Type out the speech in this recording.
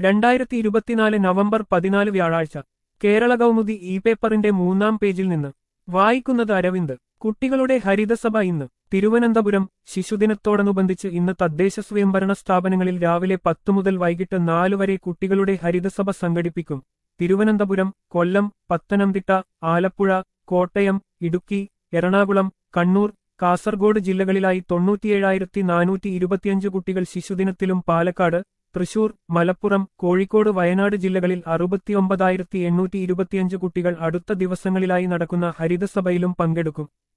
രണ്ടായിരത്തി ഇരുപത്തിനാല് നവംബർ പതിനാല് വ്യാഴാഴ്ച കേരള കൗമുദി ഇ പേപ്പറിന്റെ മൂന്നാം പേജിൽ നിന്ന് വായിക്കുന്നത് അരവിന്ദ് കുട്ടികളുടെ ഹരിതസഭ ഇന്ന് തിരുവനന്തപുരം ശിശുദിനത്തോടനുബന്ധിച്ച് ഇന്ന് തദ്ദേശ സ്വയംഭരണ സ്ഥാപനങ്ങളിൽ രാവിലെ പത്ത് മുതൽ വൈകിട്ട് നാല് വരെ കുട്ടികളുടെ ഹരിതസഭ സംഘടിപ്പിക്കും തിരുവനന്തപുരം കൊല്ലം പത്തനംതിട്ട ആലപ്പുഴ കോട്ടയം ഇടുക്കി എറണാകുളം കണ്ണൂർ കാസർഗോഡ് ജില്ലകളിലായി തൊണ്ണൂറ്റിയേഴായിരത്തി നാനൂറ്റി ഇരുപത്തിയഞ്ച് കുട്ടികൾ ശിശുദിനത്തിലും പാലക്കാട് തൃശൂർ മലപ്പുറം കോഴിക്കോട് വയനാട് ജില്ലകളിൽ അറുപത്തിയൊമ്പതായിരത്തി എണ്ണൂറ്റി ഇരുപത്തിയഞ്ച് കുട്ടികൾ അടുത്ത ദിവസങ്ങളിലായി നടക്കുന്ന ഹരിതസഭയിലും പങ്കെടുക്കും